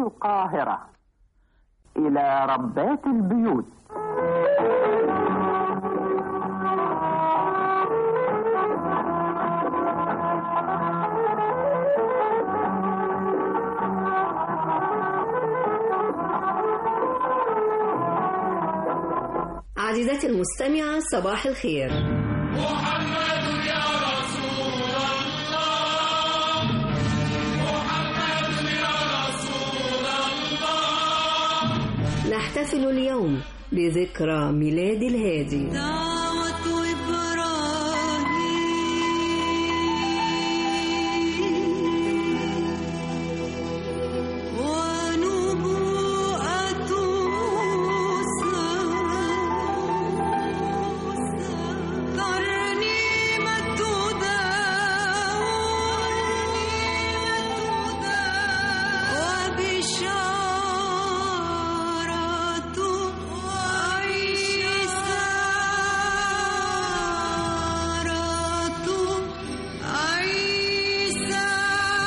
القاهرة إلى ربات البيوت عزيزتي المستمعة صباح الخير محمد يا رسول الله محمد يا رسول الله نحتفل اليوم بذكرى ميلاد الهادي دعوة إبراهيم ونبوءة موسى ترنيمة داود وبشارة عيسى عيسى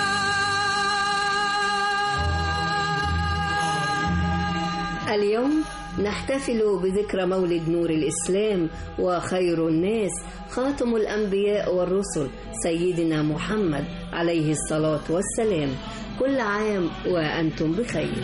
اليوم نحتفل بذكرى مولد نور الإسلام وخير الناس خاتم الأنبياء والرسل سيدنا محمد عليه الصلاة والسلام كل عام وأنتم بخير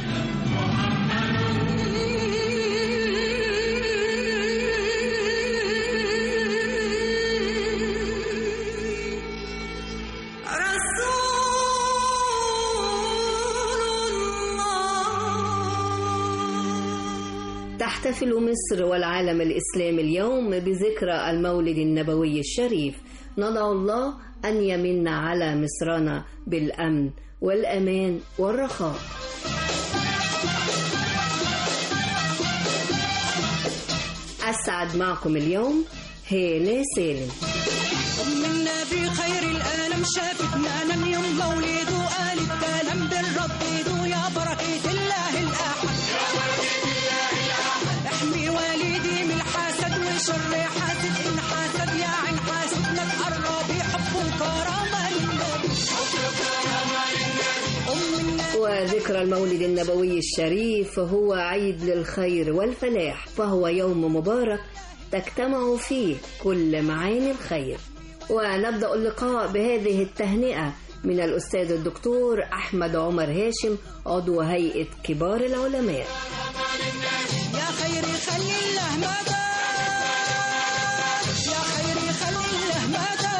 تحتفل مصر والعالم الإسلامي اليوم بذكرى المولد النبوي الشريف ندعو الله أن يمن على مصرنا بالأمن والأمان والرخاء أسعد معكم اليوم هالة سالم أم النبي خير الألم شافتنا لم يوم مولده قال الكلام بالرب يدو يا بركة الله الأحد احمي والدي من الحسد وشر حاسد إن حسد يا عين حاسد نتقرب بحب وكرامة للنبي أم النبي وذكرى المولد النبوي الشريف هو عيد للخير والفلاح فهو يوم مبارك تجتمع فيه كل معاني الخير ونبدأ اللقاء بهذه التهنئة من الأستاذ الدكتور أحمد عمر هاشم عضو هيئة كبار العلماء يا خير خلي الله مدى يا خير خلي الله مدى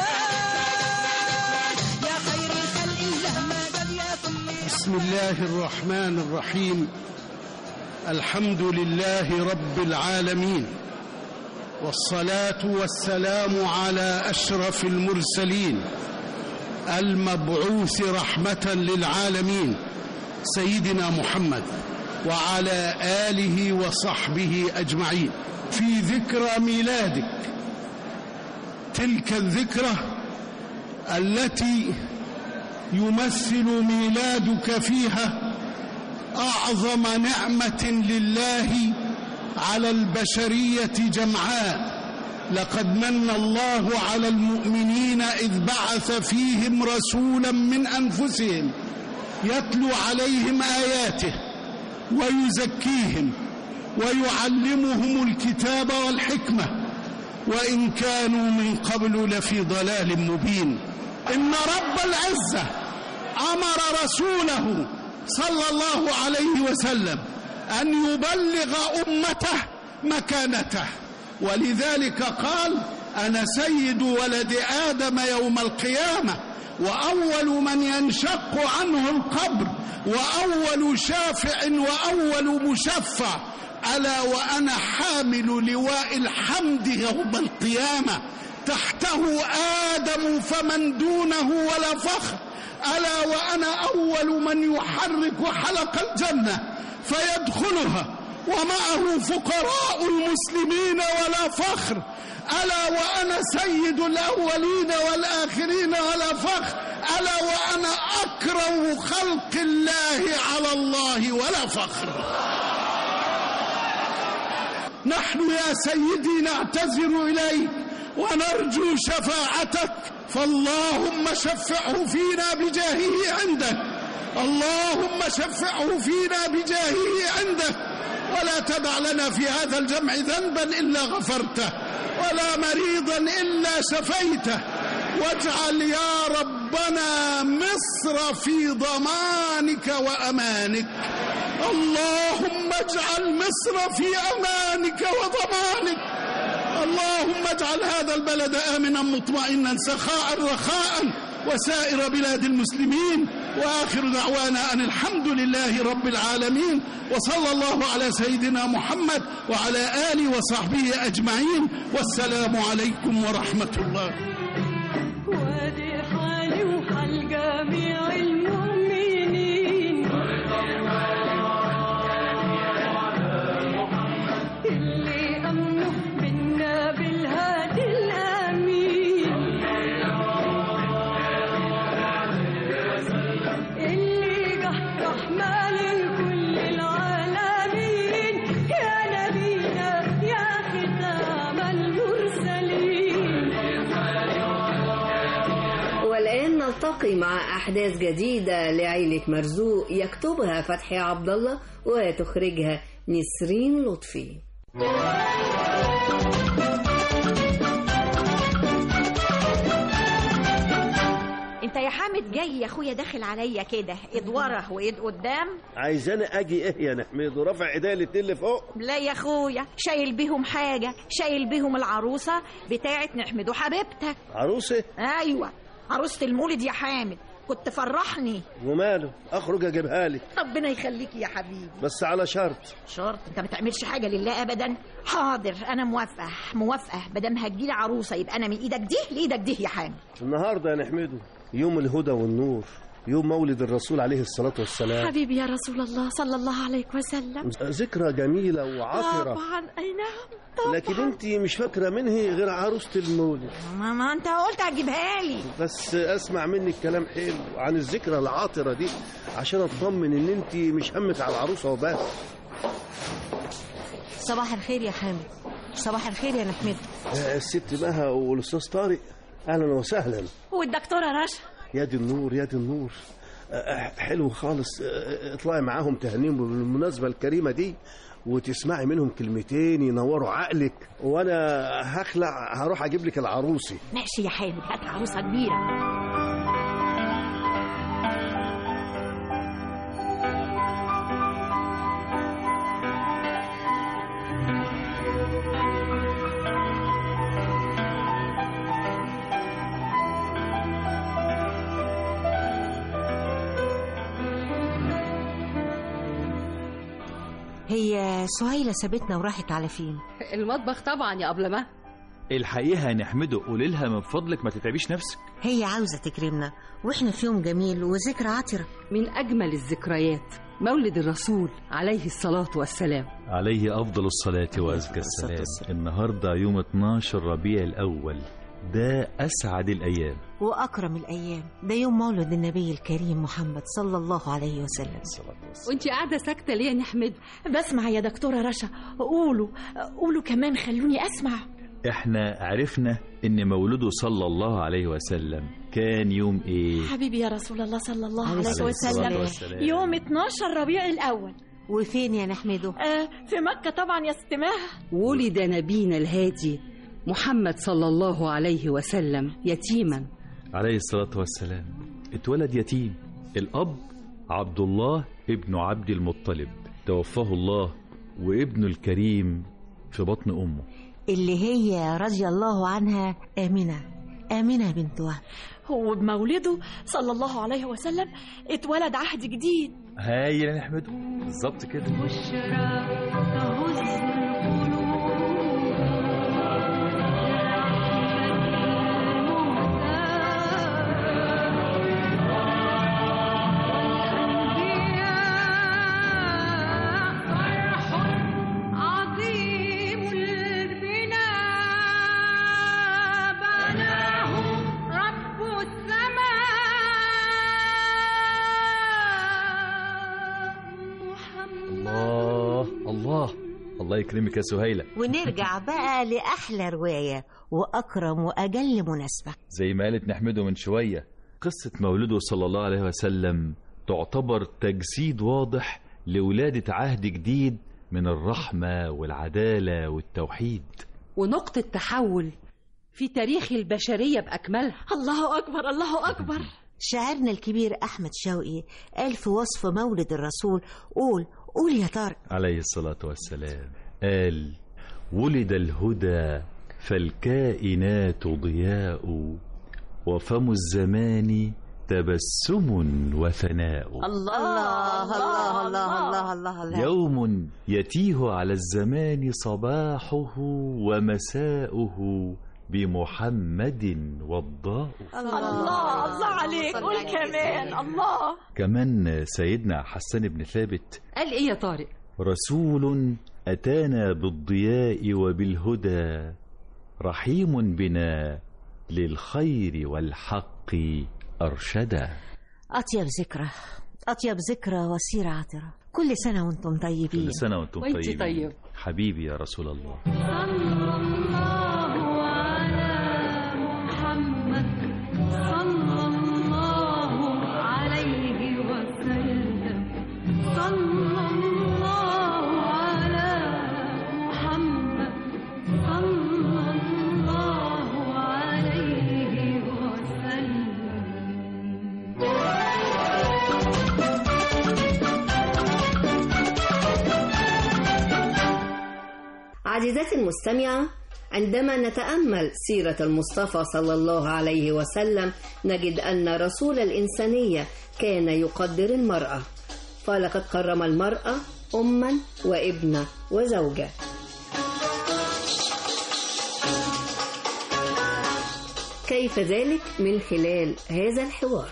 يا خير خلي الله مدى يا كل بسم الله الرحمن الرحيم الحمد لله رب العالمين والصلاة والسلام على أشرف المرسلين المبعوث رحمة للعالمين سيدنا محمد وعلى آله وصحبه أجمعين في ذكرى ميلادك تلك الذكرى التي يمثل ميلادك فيها اعظم نعمه لله على البشريه جمعاء لقد من الله على المؤمنين اذ بعث فيهم رسولا من انفسهم يتلو عليهم اياته ويزكيهم ويعلمهم الكتاب والحكمه وان كانوا من قبل لفي ضلال مبين ان رب العزه امر رسوله صلى الله عليه وسلم ان يبلغ امته مكانته ولذلك قال انا سيد ولد ادم يوم القيامه واول من ينشق عنه القبر واول شافع واول مشفع الا وانا حامل لواء الحمد يوم القيامه تحته ادم فمن دونه ولا فخر الا وانا اول من يحرك حلق الجنه فيدخلها ومعه فقراء المسلمين ولا فخر الا وانا سيد الاولين والاخرين ولا فخر الا وانا اكرم خلق الله على الله ولا فخر نحن يا سيدي نعتذر اليك ونرجو شفاعتك فاللهم شفعه فينا بجاهه عندك اللهم شفعه فينا بجاهه عندك ولا تدع لنا في هذا الجمع ذنبا إلا غفرته ولا مريضا إلا شفيته واجعل يا ربنا مصر في ضمانك وأمانك اللهم اجعل مصر في أمانك وضمانك اللهم اجعل هذا البلد آمنا مطمئنا سخاء رخاء وسائر بلاد المسلمين واخر دعوانا ان الحمد لله رب العالمين وصلى الله على سيدنا محمد وعلى اله وصحبه اجمعين والسلام عليكم ورحمه الله وادي حالي وحال جميع المؤمنين اللي أمنوا منا بالهادي الأمين اللي جه رحمة لكل العالمين يا نبينا يا ختام المرسلين والآن نلتقي مع أحداث جديدة لعيلة مرزوق يكتبها فتحي عبد الله وتخرجها نسرين لطفي انت يا حامد جاي يا اخويا داخل عليا كده ايد ورا وايد قدام عايزاني اجي ايه يا نحمد ورافع ايديا الاتنين اللي فوق لا يا اخويا شايل بيهم حاجه شايل بيهم العروسه بتاعه نحمد وحبيبتك عروسه ايوه عروسه المولد يا حامد كنت فرحني وماله اخرج اجيبها لك ربنا يخليك يا حبيبي بس على شرط شرط انت ما تعملش حاجه لله ابدا حاضر انا موافقه موافقه مادام هتجيلي عروسه يبقى انا من ايدك دي لايدك دي يا حامد النهارده يا نحمده يوم الهدى والنور يوم مولد الرسول عليه الصلاة والسلام حبيبي يا رسول الله صلى الله عليه وسلم ذكرى جميلة وعطرة طبعا اي نعم طبعا لكن انت مش فاكرة منه غير عروسة المولد ما, ما انت قلت هتجيبها لي بس اسمع منك كلام حلو عن الذكرى العاطرة دي عشان اطمن ان انت مش همك على العروسة وبس صباح الخير يا حامد صباح الخير يا نحمد يا الست مها والاستاذ طارق اهلا وسهلا والدكتوره رشا يا دي النور يا دي النور أه، حلو خالص أه، اطلعي معاهم تهنيهم بالمناسبة الكريمة دي وتسمعي منهم كلمتين ينوروا عقلك وانا هخلع هروح اجيب لك العروسي ماشي يا حامد هات عروسه كبيره هي سهيلة سابتنا وراحت على فين المطبخ طبعا يا قبل ما الحقيقة هنحمده قولي لها من فضلك ما تتعبيش نفسك هي عاوزة تكرمنا واحنا في يوم جميل وذكرى عطرة من أجمل الذكريات مولد الرسول عليه الصلاة والسلام عليه أفضل الصلاة وأزكى السلام النهاردة يوم 12 ربيع الأول ده أسعد الأيام وأكرم الأيام ده يوم مولد النبي الكريم محمد صلى الله عليه وسلم وانت قاعدة ساكتة ليه يا نحمد بسمع يا دكتوره رشا قولوا قولوا كمان خلوني اسمع احنا عرفنا ان مولده صلى الله عليه وسلم كان يوم ايه حبيبي يا رسول الله صلى الله عليه عليه الصلاة وسلم والسلام. يوم 12 ربيع الاول وفين يا نحمده آه في مكه طبعا يا ست مها ولد نبينا الهادي محمد صلى الله عليه وسلم يتيما عليه الصلاة والسلام اتولد يتيم الأب عبد الله ابن عبد المطلب توفاه الله وابنه الكريم في بطن أمه اللي هي رضي الله عنها آمنة آمنة بنت وهب هو بمولده صلى الله عليه وسلم اتولد عهد جديد هايل يا نحمده بالظبط كده بشرى تهز القلوب فرح عظيم البناء بناه رب السماء محمد الله الله الله يكرمك يا سهيلة ونرجع بقى لأحلى رواية وأكرم وأجل مناسبة زي ما قالت نحمده من شوية قصة مولده صلى الله عليه وسلم تعتبر تجسيد واضح لولادة عهد جديد من الرحمة والعدالة والتوحيد ونقطة تحول في تاريخ البشرية بأكملها الله أكبر الله أكبر شاعرنا الكبير أحمد شوقي قال في وصف مولد الرسول قول قول يا طارق عليه الصلاة والسلام قال ولد الهدى فالكائنات ضياء وفم الزمان تبسم وثناء الله الله الله الله الله, الله. يوم يتيه على الزمان صباحه ومساؤه بمحمد والضاء الله الله عليك قول كمان الله كمان سيدنا حسان بن ثابت قال إيه يا طارق رسول أتانا بالضياء وبالهدى رحيم بنا للخير والحق أرشدا أطيب ذكرى أطيب ذكرى وسيرة عطرة كل سنة وانتم طيبين كل سنة وانتم وانتي طيبين طيب. حبيبي يا رسول الله عزيزتي المستمعة عندما نتأمل سيرة المصطفى صلى الله عليه وسلم نجد أن رسول الإنسانية كان يقدر المرأة فلقد كرم المرأة أما وابنة وزوجة كيف ذلك من خلال هذا الحوار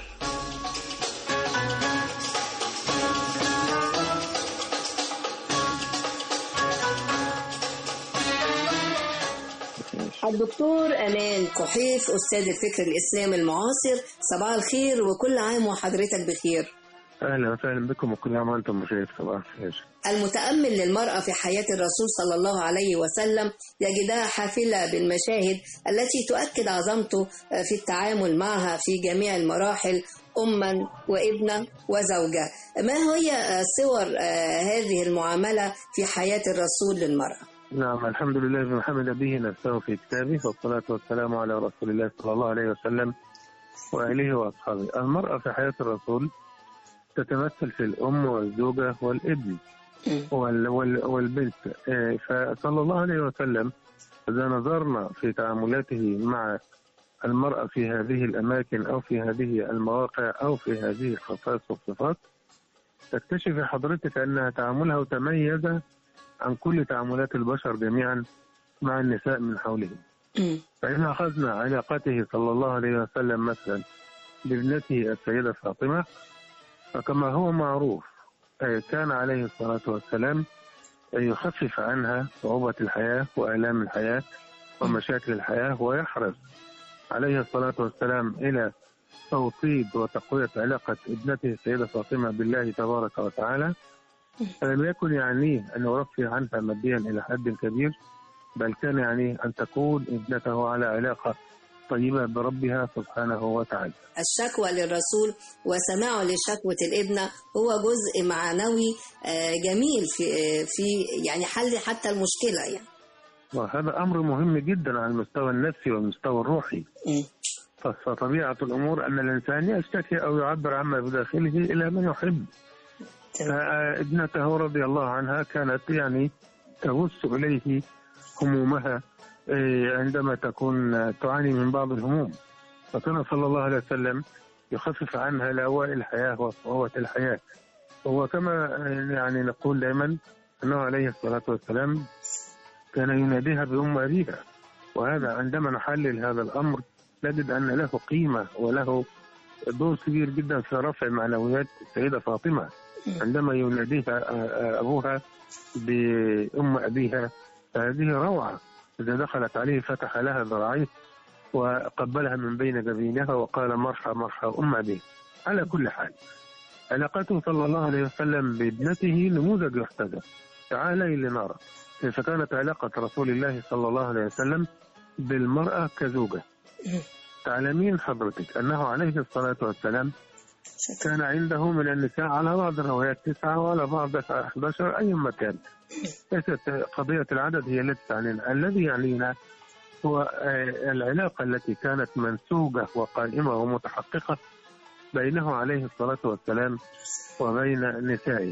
الدكتور أمان كحيف أستاذ الفكر الإسلامي المعاصر صباح الخير وكل عام وحضرتك بخير اهلا وسهلا بكم وكل عام وانتم بخير صباح الخير المتأمل للمرأة في حياة الرسول صلى الله عليه وسلم يجدها حافلة بالمشاهد التي تؤكد عظمته في التعامل معها في جميع المراحل أما وابنة وزوجة ما هي صور هذه المعاملة في حياة الرسول للمرأة؟ نعم الحمد لله بما حمد به نفسه في كتابه والصلاة والسلام على رسول الله صلى الله عليه وسلم وآله وأصحابه المرأة في حياة الرسول تتمثل في الأم والزوجة والابن وال وال والبنت آه، فصلى الله عليه وسلم إذا نظرنا في تعاملاته مع المرأة في هذه الأماكن أو في هذه المواقع أو في هذه الخصائص والصفات تكتشف حضرتك أنها تعاملها تميز عن كل تعاملات البشر جميعا مع النساء من حولهم فإن أخذنا علاقته صلى الله عليه وسلم مثلا بابنته السيدة فاطمة فكما هو معروف آه، كان عليه الصلاة والسلام يخفف عنها صعوبة الحياة وآلام الحياة ومشاكل الحياة ويحرص عليه الصلاة والسلام إلى توطيد وتقوية علاقة ابنته السيدة فاطمة بالله تبارك وتعالى فلم يكن يعنيه أن يرفه عنها ماديا إلى حد كبير بل كان يعنيه أن تكون ابنته على علاقة طيبة بربها سبحانه وتعالى الشكوى للرسول وسماعه لشكوى الابنة هو جزء معنوي آه، جميل في آه، في يعني حل حتى المشكلة يعني وهذا أمر مهم جدا على المستوى النفسي والمستوى الروحي ف- فطبيعة الأمور أن الإنسان يشتكي أو يعبر عما بداخله إلى من يحب فابنته رضي الله عنها كانت يعني تبث إليه همومها إيه، عندما تكون تعاني من بعض الهموم فكان صلى الله عليه وسلم يخفف عنها لأواء الحياة وصعوبة الحياة وكما يعني نقول دائما أنه عليه الصلاة والسلام كان يناديها بأم أبيها وهذا عندما نحلل هذا الأمر نجد أن له قيمة وله دور كبير جدا في رفع معنويات السيدة فاطمة عندما يناديها أبوها بأم أبيها فهذه روعة إذا دخلت عليه فتح لها ذراعيه وقبلها من بين جبينها وقال مرحى مرحى أم أبيه على كل حال علاقته صلى الله عليه وسلم بابنته نموذج يحتذى تعالي لنرى كيف كانت علاقة رسول الله صلى الله عليه وسلم بالمرأة كزوجة تعلمين حضرتك أنه عليه الصلاة والسلام كان عنده من النساء على بعض الروايات تسعة وعلى بعض 11 أي مكان ليست قضية العدد هي التي تعنينا الذي يعنينا هو آه، العلاقة التي كانت منسوجة وقائمة ومتحققة بينه عليه الصلاة والسلام وبين نسائه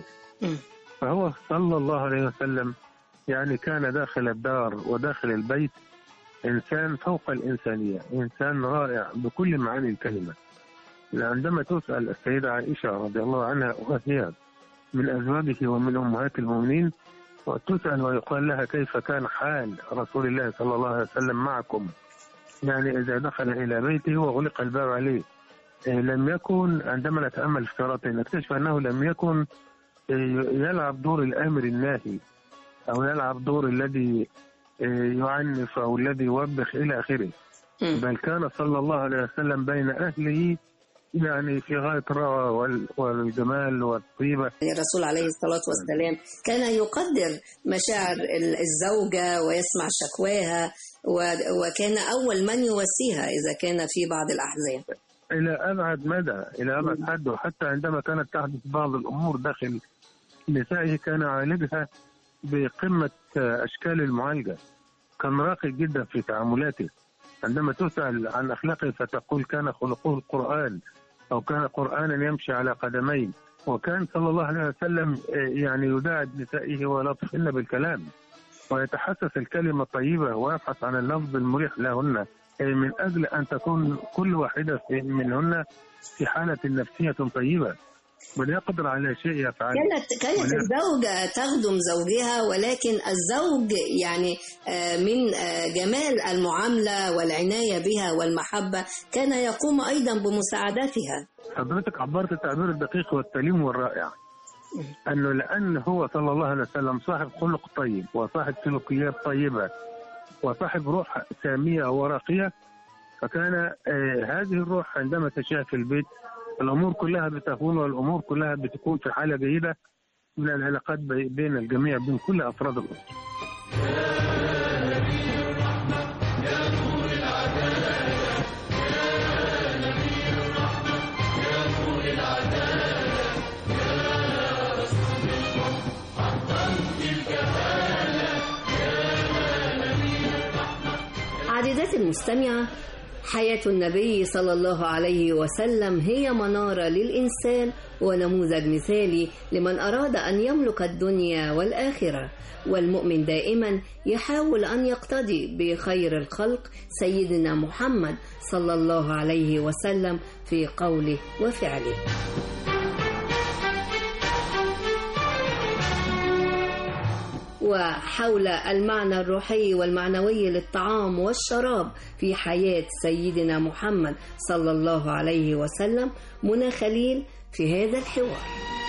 فهو صلى الله عليه وسلم يعني كان داخل الدار وداخل البيت إنسان فوق الإنسانية إنسان رائع بكل معاني الكلمة عندما تسأل السيدة عائشة رضي الله عنها وهي من أزواجه ومن أمهات المؤمنين وتسأل ويقال لها كيف كان حال رسول الله صلى الله عليه وسلم معكم يعني إذا دخل إلى بيته وغلق الباب عليه إيه، لم يكن عندما نتأمل في قراءته نكتشف أنه لم يكن إيه، يلعب دور الآمر الناهي أو يلعب دور الذي إيه، يعنف أو الذي يوبخ إلى آخره بل كان صلى الله عليه وسلم بين أهله يعني في غاية الروعة وال- والجمال والطيبة الرسول عليه الصلاة والسلام كان يقدر مشاعر ال- الزوجة ويسمع شكواها و- وكان أول من يواسيها إذا كان في بعض الأحزان إلى أبعد مدى إلى أبعد حد وحتى عندما كانت تحدث بعض الأمور داخل نسائه كان يعالجها بقمة أشكال المعالجة كان راقي جدا في تعاملاته عندما تسأل عن أخلاقه فتقول كان خلقه القرآن أو كان قرآنا يمشي على قدمين وكان صلى الله عليه وسلم آه، يعني يداعب نسائه ويلطفهن بالكلام ويتحسس الكلمة الطيبة ويبحث عن اللفظ المريح لهن آه، من أجل أن تكون كل واحدة في- منهن في حالة نفسية طيبة من يقدر على شيء يفعله كانت كانت من- الزوجة تخدم زوجها ولكن الزوج يعني آه، من آه، جمال المعاملة والعناية بها والمحبة كان يقوم أيضا بمساعدتها حضرتك عبرت التعبير الدقيق والسليم والرائع انه لان هو صلى الله عليه وسلم صاحب خلق طيب وصاحب سلوكيات طيبه وصاحب روح ساميه وراقيه فكان آه هذه الروح عندما تشاء في البيت الامور كلها بتهون والامور كلها بتكون في حاله جيده من العلاقات بي- بين الجميع بين كل افراد الاسره عزيزاتي المستمعة حياة النبي صلى الله عليه وسلم هي منارة للإنسان ونموذج مثالي لمن أراد أن يملك الدنيا والآخرة والمؤمن دائما يحاول أن يقتدي بخير الخلق سيدنا محمد صلى الله عليه وسلم في قوله وفعله وحول المعنى الروحي والمعنوي للطعام والشراب في حياة سيدنا محمد صلى الله عليه وسلم منى خليل في هذا الحوار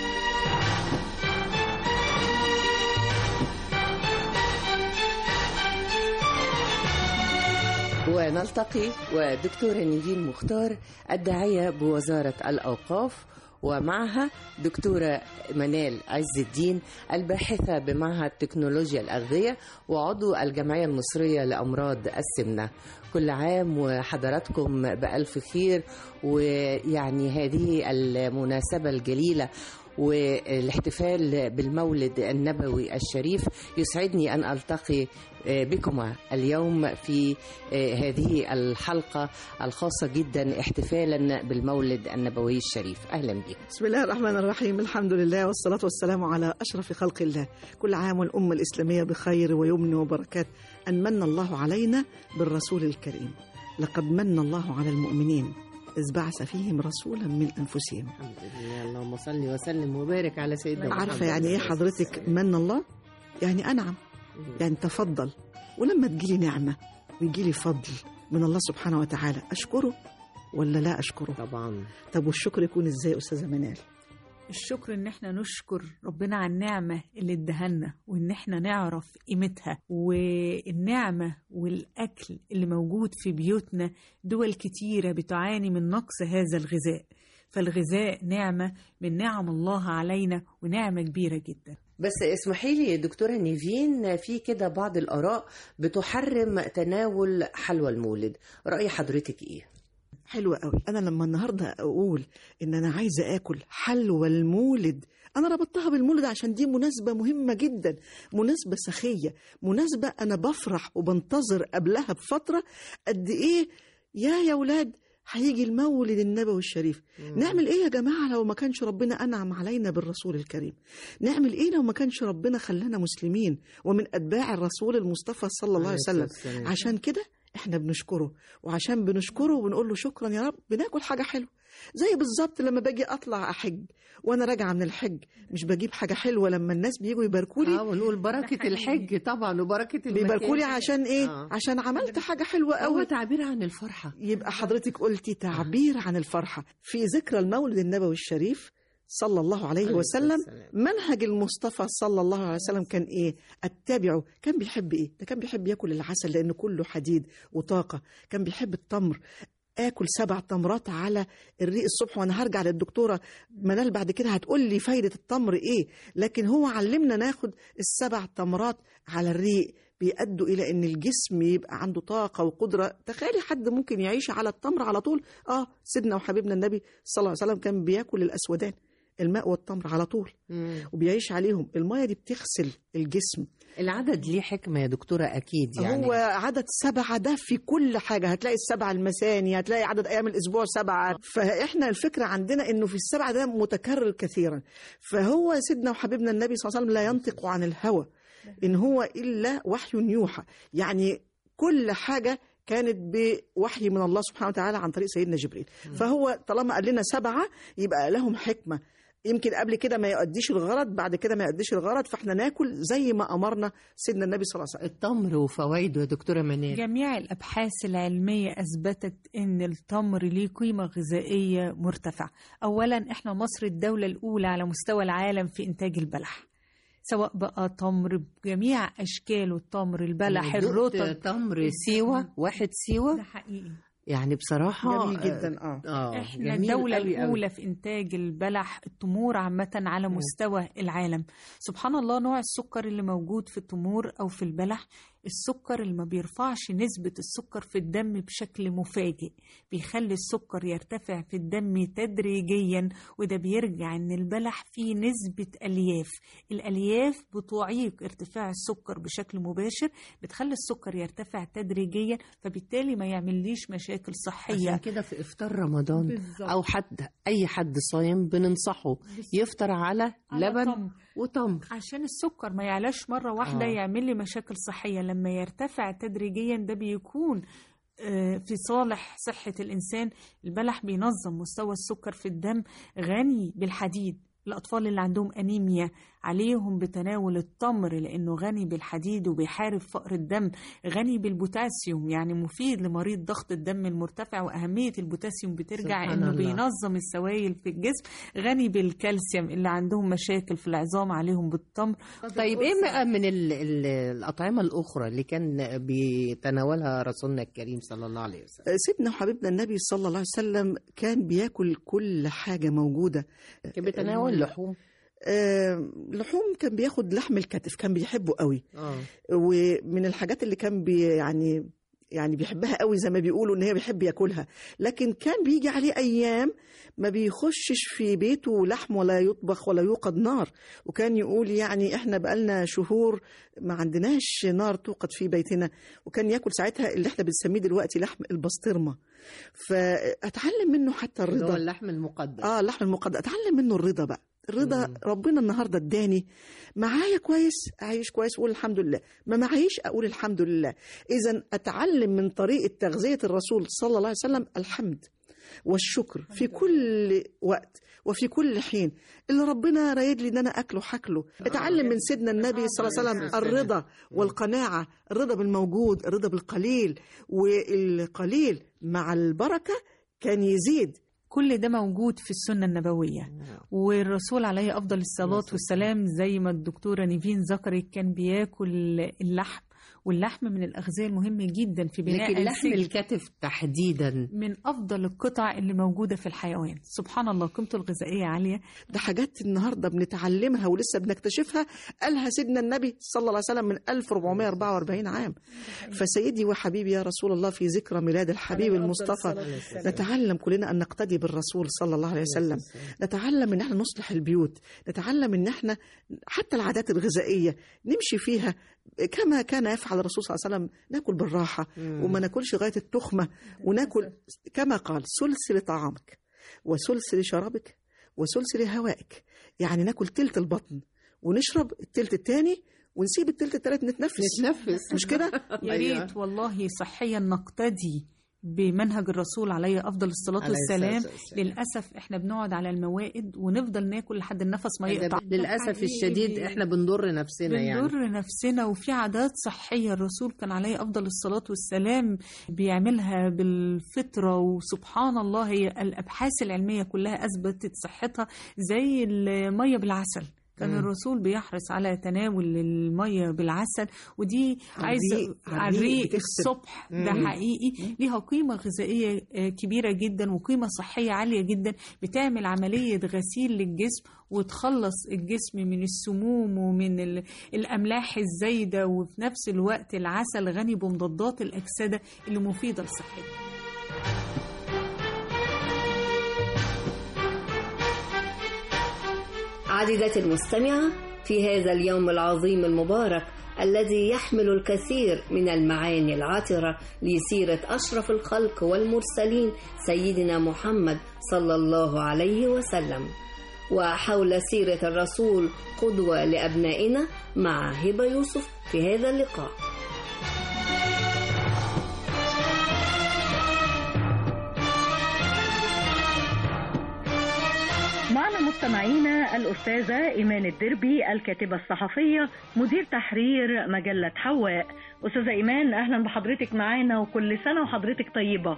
ونلتقي ودكتورة نيفين مختار الداعية بوزارة الأوقاف ومعها دكتورة منال عز الدين الباحثة بمعهد تكنولوجيا الأغذية وعضو الجمعية المصرية لأمراض السمنة كل عام وحضراتكم بألف خير ويعني هذه المناسبة الجليلة والاحتفال بالمولد النبوي الشريف يسعدني أن ألتقي بكما اليوم في هذه الحلقة الخاصة جدا احتفالا بالمولد النبوي الشريف أهلا بكم بسم الله الرحمن الرحيم الحمد لله والصلاة والسلام على أشرف خلق الله كل عام والأمة الإسلامية بخير ويمن وبركات أن من الله علينا بالرسول الكريم لقد من الله على المؤمنين إذ بعث فيهم رسولا من أنفسهم الحمد لله اللهم صل وسلم وبارك على سيدنا محمد عارفة يعني إيه حضرتك من الله يعني أنعم يعني تفضل ولما تجيلي نعمة ويجيلي فضل من الله سبحانه وتعالى أشكره ولا لا أشكره طبعا طب والشكر يكون إزاي أستاذة منال الشكر ان احنا نشكر ربنا على النعمة اللي ادهلنا وان احنا نعرف قيمتها والنعمة والاكل اللي موجود في بيوتنا دول كتيرة بتعاني من نقص هذا الغذاء فالغذاء نعمة من نعم الله علينا ونعمة كبيرة جدا بس اسمحي لي دكتورة نيفين في كده بعض الآراء بتحرم تناول حلوى المولد رأي حضرتك إيه؟ حلوة قوي أنا لما النهاردة أقول إن أنا عايزة آكل حلوى المولد أنا ربطتها بالمولد عشان دي مناسبة مهمة جدا مناسبة سخية مناسبة أنا بفرح وبنتظر قبلها بفترة قد إيه يا يا ولاد هيجي المولد النبوي الشريف نعمل ايه يا جماعه لو ما كانش ربنا انعم علينا بالرسول الكريم نعمل ايه لو ما كانش ربنا خلانا مسلمين ومن اتباع الرسول المصطفى صلى الله عليه وسلم والسلام. عشان كده احنا بنشكره وعشان بنشكره وبنقول له شكرا يا رب بناكل حاجه حلوه زي بالظبط لما باجي اطلع احج وانا راجعه من الحج مش بجيب حاجه حلوه لما الناس بييجوا يباركوا لي اه ونقول بركه الحج طبعا وبركه المكان بيباركوا لي عشان ايه آه. عشان عملت حاجه حلوه هو قوي تعبير عن الفرحه يبقى حضرتك قلتي تعبير عن الفرحة في ذكرى المولد النبوي الشريف صلى الله عليه عليه وسلم السلام. منهج المصطفى صلى الله عليه وسلم كان ايه اتبعه كان بيحب ايه ده كان بيحب ياكل العسل لانه كله حديد وطاقة كان بيحب التمر اكل سبع تمرات على الريق الصبح وانا هرجع للدكتوره منال بعد كده هتقول لي فايده التمر ايه لكن هو علمنا ناخد السبع تمرات على الريق بيأدوا الى ان الجسم يبقى عنده طاقه وقدره تخيلي حد ممكن يعيش على التمر على طول اه سيدنا وحبيبنا النبي صلى الله عليه وسلم كان بياكل الاسودان الماء والتمر على طول مم. وبيعيش عليهم الميه دي بتغسل الجسم العدد ليه حكمه يا دكتوره اكيد يعني هو عدد سبعة ده في كل حاجة هتلاقي السبعة المثاني هتلاقي عدد أيام الأسبوع سبعة فإحنا الفكرة عندنا إنه في السبعة ده متكرر كثيرا فهو سيدنا وحبيبنا النبي صلى الله عليه وسلم لا ينطق عن الهوى إن هو إلا وحي يوحى يعني كل حاجة كانت بوحي من الله سبحانه وتعالى عن طريق سيدنا جبريل فهو طالما قال لنا سبعة يبقى لهم حكمة يمكن قبل كده ما يؤديش الغرض بعد كده ما يؤديش الغرض فاحنا ناكل زي ما امرنا سيدنا النبي صلى الله عليه وسلم التمر وفوائده يا دكتوره منال جميع الأبحاث العلمية أثبتت أن التمر ليه قيمة غذائية مرتفعة أولا إحنا مصر الدولة الأولى على مستوى العالم في إنتاج البلح سواء بقى تمر بجميع أشكاله التمر البلح دقت الرطب تمر سيوه واحد سيوه ده حقيقي يعني بصراحه جميل جدا اه اه احنا جميل الدولة قوي قوي. الأولى في إنتاج البلح التمور عامة على مستوى العالم سبحان الله نوع السكر اللي موجود في التمور أو في البلح السكر اللي ما بيرفعش نسبة السكر في الدم بشكل مفاجئ بيخلي السكر يرتفع في الدم تدريجيا وده بيرجع ان البلح فيه نسبة ألياف الألياف بتعيق ارتفاع السكر بشكل مباشر بتخلي السكر يرتفع تدريجيا فبالتالي ما يعمليش مشاكل صحية عشان كده في افطار رمضان بالظبط. او حد اي حد صايم بننصحه يفطر على, على لبن تمر. وتمر عشان السكر ما يعلاش مرة واحدة آه. يعمل لي مشاكل صحية لما يرتفع تدريجيا ده بيكون آه، في صالح صحة الإنسان البلح بينظم مستوى السكر في الدم غني بالحديد الأطفال اللي عندهم أنيميا عليهم بتناول التمر لأنه غني بالحديد وبيحارب فقر الدم غني بالبوتاسيوم يعني مفيد لمريض ضغط الدم المرتفع وأهمية البوتاسيوم بترجع سبحان إنه الله. بينظم السوائل في الجسم غني بالكالسيوم اللي عندهم مشاكل في العظام عليهم بالتمر طيب ايه بقى من ال ال الاطعمه الاخرى اللي كان بيتناولها رسولنا الكريم صلى الله عليه وسلم سيدنا وحبيبنا النبي صلى الله عليه وسلم كان بياكل كل حاجة موجودة كان بيتناول لحوم آه، لحوم كان بياخد لحم الكتف كان بيحبه قوي اه ومن الحاجات اللي كان بي يعني يعني بيحبها قوي زي ما بيقولوا ان هي بيحب ياكلها لكن كان بيجي عليه ايام ما بيخشش في بيته لحم ولا يطبخ ولا يوقد نار وكان يقول يعني احنا بقالنا شهور ما عندناش نار توقد في بيتنا وكان ياكل ساعتها اللي احنا بنسميه دلوقتي لحم البسطرمه فاتعلم منه حتى اللي هو الرضا اللحم المقدس اه اللحم المقدس اتعلم منه الرضا بقى الرضا مم. ربنا النهارده اداني معايا كويس اعيش كويس واقول الحمد لله ما معيش اقول الحمد لله اذا اتعلم من طريقه تغذيه الرسول صلى الله عليه وسلم الحمد والشكر في كل وقت وفي كل حين اللي ربنا رايد لي ان انا اكله حكله اتعلم من سيدنا النبي صلى الله عليه وسلم الرضا والقناعه الرضا بالموجود الرضا بالقليل والقليل مع البركه كان يزيد كل ده موجود في السنة النبوية والرسول عليه أفضل الصلاة والسلام زي ما الدكتورة نيفين ذكرت كان بياكل اللحم واللحم من الأغذية المهمة جدا في بناء لكن لحم أنسجة. الكتف تحديدا من أفضل القطع اللي موجودة في الحيوان سبحان الله قيمته الغذائية عالية ده حاجات النهارده بنتعلمها ولسه بنكتشفها قالها سيدنا النبي صلى الله عليه وسلم من 1444 عام فسيدي وحبيبي يا رسول الله في ذكرى ميلاد الحبيب المصطفى نتعلم كلنا ان نقتدي بالرسول صلى الله عليه وسلم نتعلم ان احنا نصلح البيوت نتعلم ان احنا حتى العادات الغذائيه نمشي فيها كما كان يفعل الرسول صلى الله عليه وسلم ناكل بالراحه وما ناكلش غايه التخمه وناكل كما قال سلسل طعامك وسلسل شرابك وسلسل هوائك يعني ناكل تلت البطن ونشرب التلت التاني ونسيب التلت التالت نتنفس نتنفس مش كده يا ريت والله صحيا نقتدي بمنهج الرسول عليه افضل الصلاه عليه الصلاة والسلام والسلام. للاسف احنا بنقعد على الموائد ونفضل ناكل لحد النفس ما يقطع للاسف الشديد احنا بنضر نفسنا يعني بنضر نفسنا وفي عادات صحية الرسول كان عليه أفضل الصلاة والسلام بيعملها بالفطرة وسبحان الله هي الأبحاث العلمية كلها أثبتت صحتها زي المية بالعسل كان مم. الرسول بيحرص على تناول المية بالعسل ودي على عايز الريق- على على الريق الريق بتغسل. الصبح ده مم. حقيقي ليها قيمة غذائية آه، كبيرة جدا وقيمة صحية عالية جدا بتعمل عملية غسيل للجسم وتخلص الجسم من السموم ومن ال- الأملاح الزايدة وفي نفس الوقت العسل غني بمضادات الأكسدة اللي مفيدة لصحتنا عزيزتي المستمعة في هذا اليوم العظيم المبارك الذي يحمل الكثير من المعاني العطرة لسيرة أشرف الخلق والمرسلين سيدنا محمد صلى الله عليه وسلم وحول سيرة الرسول قدوة لأبنائنا مع هبة يوسف في هذا اللقاء معنا مستمعينا الأستاذة إيمان الدربي الكاتبة الصحفية مدير تحرير مجلة حواء أستاذة إيمان أهلا بحضرتك معانا وكل سنة وحضرتك طيبة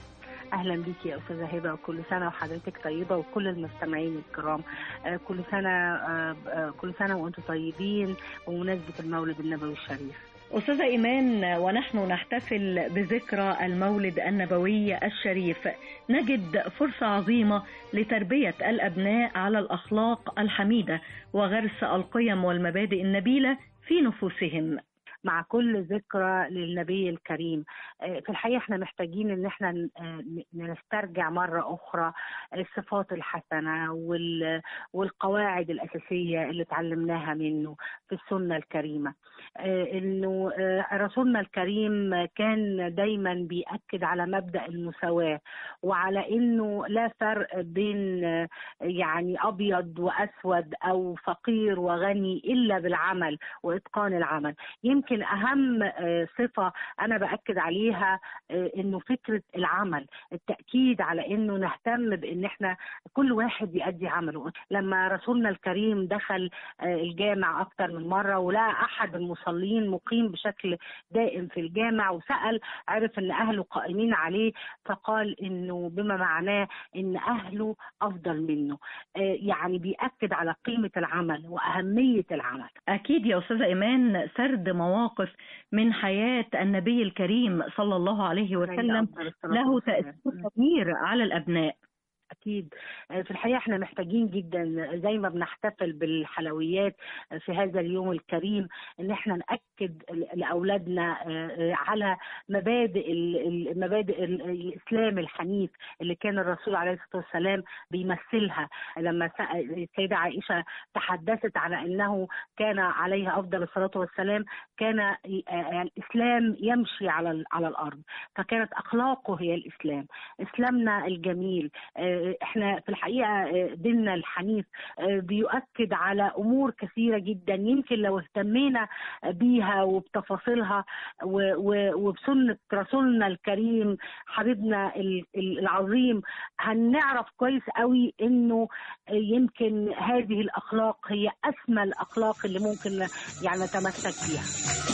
اهلا بيكي يا استاذه هبه وكل سنه وحضرتك طيبه وكل المستمعين الكرام آه، كل سنه آه، آه، كل سنه وانتم طيبين بمناسبه المولد النبوي الشريف أستاذة إيمان ونحن نحتفل بذكرى المولد النبوي الشريف نجد فرصة عظيمة لتربية الأبناء على الأخلاق الحميدة وغرس القيم والمبادئ النبيلة في نفوسهم مع كل ذكرى للنبي الكريم آه، في الحقيقه احنا محتاجين ان احنا ن- آه، ن- نسترجع مره اخرى الصفات الحسنه وال- والقواعد الاساسيه اللي اتعلمناها منه في السنه الكريمه آه، انه آه، رسولنا الكريم كان دايما بيأكد على مبدأ المساواة وعلى انه لا فرق بين آه، يعني ابيض واسود او فقير وغني الا بالعمل واتقان العمل يمكن اهم آه، صفة انا باكد عليها آه، انه فكرة العمل التأكيد على انه نهتم بان احنا كل واحد يؤدي عمله لما رسولنا الكريم دخل آه، الجامع اكتر من مرة ولقى احد المصلين مقيم بشكل دائم في الجامع وسأل عرف ان اهله قائمين عليه فقال انه بما معناه ان اهله افضل منه آه، يعني بيأكد على قيمة العمل واهمية العمل أكيد يا أستاذة إيمان سرد مواقف من حياة النبي الكريم صلى الله عليه وسلم أفضل الصلاة له والسلام. تأثير كبير على الأبناء أكيد في الحقيقة احنا محتاجين جدا زي ما بنحتفل بالحلويات في هذا اليوم الكريم ان احنا نأكد لأولادنا على مبادئ ال- المبادئ ال- الإسلام الحنيف اللي كان الرسول عليه الصلاة والسلام بيمثلها لما سأل- السيدة عائشة تحدثت على أنه كان عليه أفضل الصلاة والسلام كان ي- الإسلام يمشي على ال- على الأرض فكانت أخلاقه هي الإسلام إسلامنا الجميل آه، احنا في الحقيقه آه، ديننا الحنيف آه، بيؤكد على امور كثيره جدا يمكن لو اهتمينا بيها وبتفاصيلها و- و- وبسنه رسولنا الكريم حبيبنا ال- ال- العظيم هنعرف كويس قوي انه آه، يمكن هذه الاخلاق هي اسمى الاخلاق اللي ممكن يعني نتمسك بيها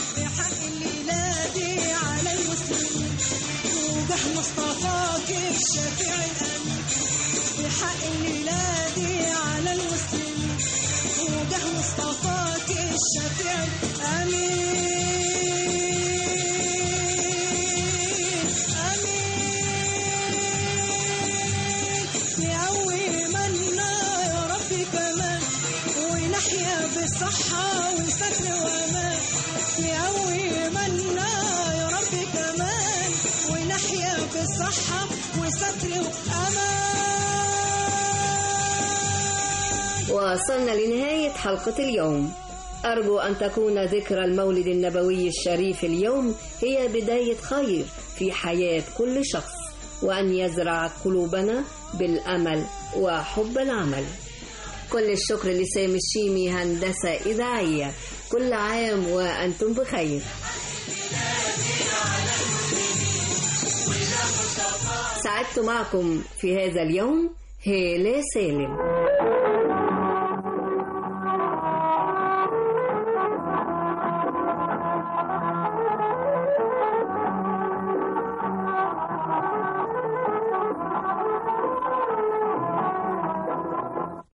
ميلادي على المسلمين وجه مصطفاك الشفيع الأمين بحق ميلادي على المسلمين وجه مصطفاك الشفيع الأمين وستر وامان يقوي منا يا رب كمان ونحيا بصحة وستر وأمان وصلنا لنهاية حلقة اليوم أرجو أن تكون ذكرى المولد النبوي الشريف اليوم هي بداية خير في حياة كل شخص وأن يزرع قلوبنا بالأمل وحب العمل كل الشكر لسامي الشيمي هندسة إذاعية كل عام وأنتم بخير سعدت معكم في هذا اليوم هالة سالم